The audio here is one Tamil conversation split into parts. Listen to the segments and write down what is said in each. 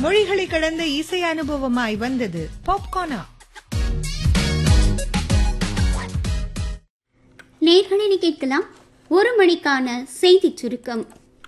மொழிகளை கடந்த இசை அனுபவமாய் வந்தது பாப்கார்னா நேர்களை கேட்கலாம் ஒரு மணிக்கான செய்தி சுருக்கம்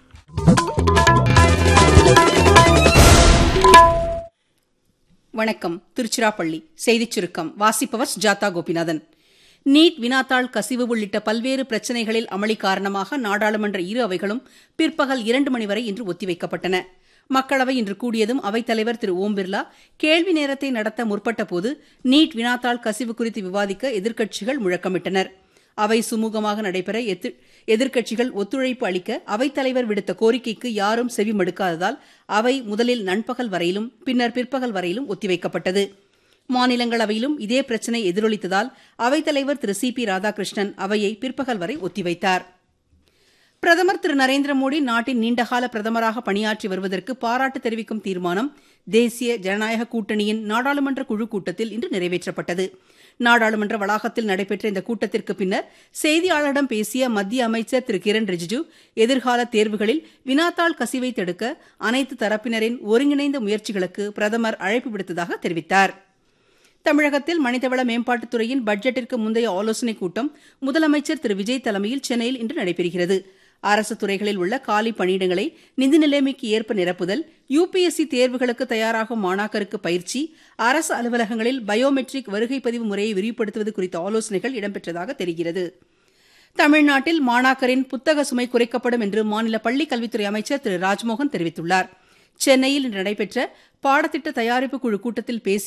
வணக்கம் திருச்சிராப்பள்ளி செய்திச் சுருக்கம் வாசிப்பவர் ஜாதா கோபிநாதன் நீட் வினாத்தாள் கசிவு உள்ளிட்ட பல்வேறு பிரச்சினைகளில் அமளி காரணமாக நாடாளுமன்ற இரு அவைகளும் பிற்பகல் இரண்டு மணி வரை இன்று ஒத்திவைக்கப்பட்டன மக்களவை இன்று கூடியதும் அவைத்தலைவர் திரு ஓம் பிர்லா கேள்வி நேரத்தை நடத்த முற்பட்டபோது நீட் வினாத்தாள் கசிவு குறித்து விவாதிக்க எதிர்க்கட்சிகள் முழக்கமிட்டனர் அவை சுமூகமாக நடைபெற எத்து- எதிர்க்கட்சிகள் ஒத்துழைப்பு அளிக்க அவைத்தலைவர் விடுத்த கோரிக்கைக்கு யாரும் செவி மடுக்காததால் அவை முதலில் நண்பகல் வரையிலும் பின்னர் பிற்பகல் வரையிலும் ஒத்திவைக்கப்பட்டது மாநிலங்களவையிலும் இதே பிரச்சினை எதிரொலித்ததால் அவைத்தலைவர் திரு சி பி ராதாகிருஷ்ணன் அவையை பிற்பகல் வரை ஒத்திவைத்தார் பிரதமர் திரு நரேந்திர மோடி நாட்டின் நீண்டகால பிரதமராக பணியாற்றி வருவதற்கு பாராட்டு தெரிவிக்கும் தீர்மானம் தேசிய ஜனநாயக கூட்டணியின் நாடாளுமன்ற குழு கூட்டத்தில் இன்று நிறைவேற்றப்பட்டது நாடாளுமன்ற வளாகத்தில் நடைபெற்ற இந்த கூட்டத்திற்கு பின்னர் செய்தியாளரிடம் பேசிய மத்திய அமைச்சர் திரு கிரண் ரிஜிஜு எதிர்கால தேர்வுகளில் வினாத்தாள் கசிவை தடுக்க அனைத்து தரப்பினரின் ஒருங்கிணைந்த முயற்சிகளுக்கு பிரதமர் அழைப்பு விடுத்ததாக தெரிவித்தார் தமிழகத்தில் மனிதவள மேம்பாட்டுத் துறையின் பட்ஜெட்டிற்கு முந்தைய ஆலோசனைக் கூட்டம் முதலமைச்சர் திரு விஜய் தலைமையில் சென்னையில் இன்று நடைபெறுகிறது அரசு துறைகளில் உள்ள காலி பணியிடங்களை நிதி நிலைமைக்கு ஏற்ப நிரப்புதல் யுபிஎஸ்சி தேர்வுகளுக்கு தயாராகும் மாணாக்கருக்கு பயிற்சி அரசு அலுவலகங்களில் பயோமெட்ரிக் வருகை பதிவு முறையை விரிவுபடுத்துவது குறித்த ஆலோசனைகள் இடம்பெற்றதாக தெரிகிறது தமிழ்நாட்டில் மாணாக்கரின் புத்தக சுமை குறைக்கப்படும் என்று மாநில பள்ளிக் கல்வித்துறை அமைச்சர் திரு ராஜ்மோகன் தெரிவித்துள்ளார் சென்னையில் இன்று நடைபெற்ற பாடத்திட்ட தயாரிப்பு குழு கூட்டத்தில் பேசிய